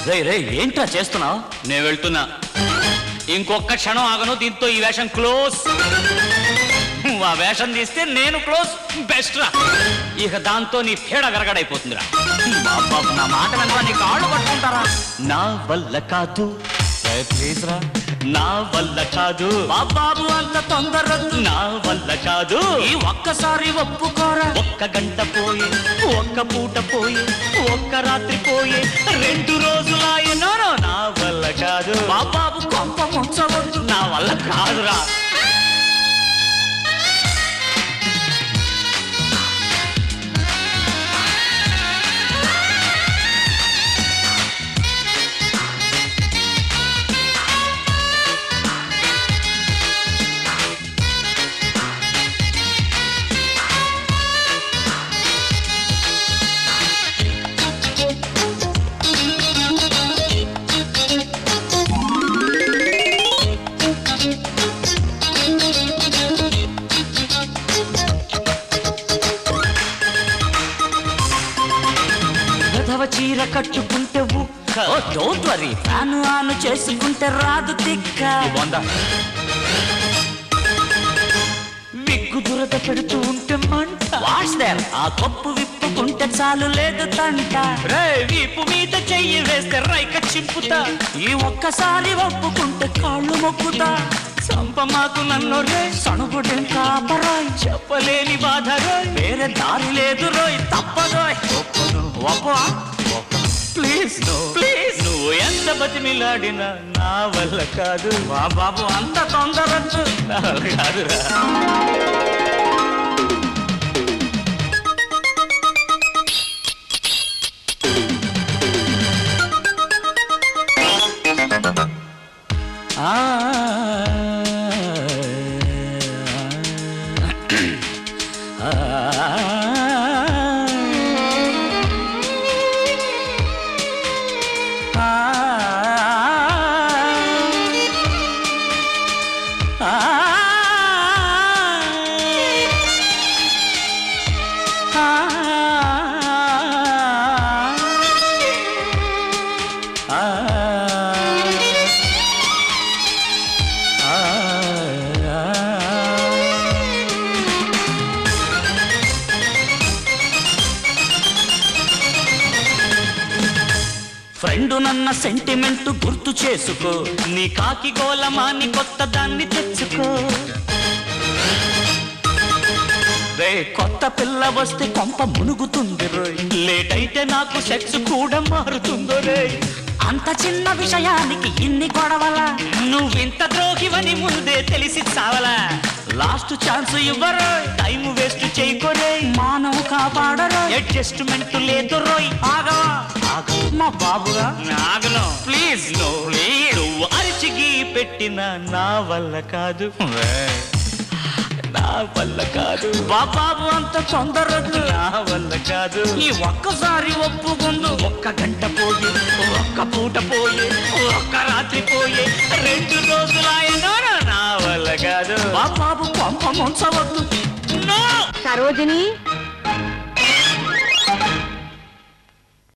రే రే ఏంట్రా చేస్తున్నావు నేను వెళ్తున్నా ఇంకొక క్షణం ఆగను దీంతో ఈ వేషం క్లోజ్ నువ్వు ఆ వేషం తీస్తే నేను క్లోజ్ బెస్ట్ రా ఇక దాంతో నీ పేడ గరగడైపోతుందిరా బాబా నా మాట వెనక నీ కాళ్ళు పట్టుకుంటారా నా వల్ల కాదు ప్లీజ్ రా నా వల్ల కాదు బాబాబు అంత తొందరొద్దు నా వల్ల కాదు ఈ ఒక్కసారి ఒప్పుకోరా ఒక్క గంట పోయే ఒక్క పూట పోయే ఒక్క రాత్రి పోయే రెండు రోజులాయనో నా వల్ల కాదు బాబాబు కొంప ముంచవద్దు నా వల్ల కాదురా గదవ చీర కట్టుకుంటే ఉక్క oh don't worry fan on చేసుకుంటే రాదు తిక్క బొందా విగ్గు దురద పెడుతూ ఉంటే మంట వాట్స్ దేర్ ఆ కప్పు విప్పుకుంటే చాలు లేదు తంట రే వీపు మీద చెయ్యి వేస్తే రైక చింపుతా ఈ ఒక్కసారి ఒప్పుకుంటే కాళ్ళు మొక్కుతా చంప మాకు నన్ను రే సణుగుడు కాపరాయ్ చెప్పలేని బాధ రోయ్ వేరే దారి లేదు రోయ్ తప్పదోయ్ ఒప్పవా ప్లీజ్ ప్లీజ్ నువ్వు ఎంత బతిమిలాడినా నా వల్ల కాదు బా బాబు అంత తొందరొద్దు నా వల్ల కాదురా ఆ ఫ్రెండ్ నన్న సెంటిమెంట్ గుర్తు చేసుకో నీ కాకి గోలమాని కొత్త దాన్ని తెచ్చుకో రే కొత్త పిల్ల వస్తే కొంప మునుగుతుంది రోయ్ లేట్ అయితే నాకు సెక్స్ కూడా మారుతుందో రే అంత చిన్న విషయానికి ఇన్ని గొడవల నువ్వింత ద్రోహివని ముందే తెలిసి చావలా లాస్ట్ ఛాన్స్ ఇవ్వరు టైం వేస్ట్ చేయకోరే మానవు కాపాడరు అడ్జస్ట్మెంట్ లేదు రోయ్ ఆగవా మా బాబుగా నాగను ప్లీజ్ నో నువ్వు అరిచిగి పెట్టిన నా వల్ల కాదు నా వల్ల కాదు బాబాబు అంత తొందరొద్దు నా వల్ల కాదు ఈ ఒక్కసారి ఒప్పుకుందు ఒక్క గంట పోయి ఒక్క పూట పోయి ఒక్క రాత్రి పోయి రెండు రోజులాయనో నా వల్ల కాదు బాబాబు కొంప ముంచవద్దు నో సరోజిని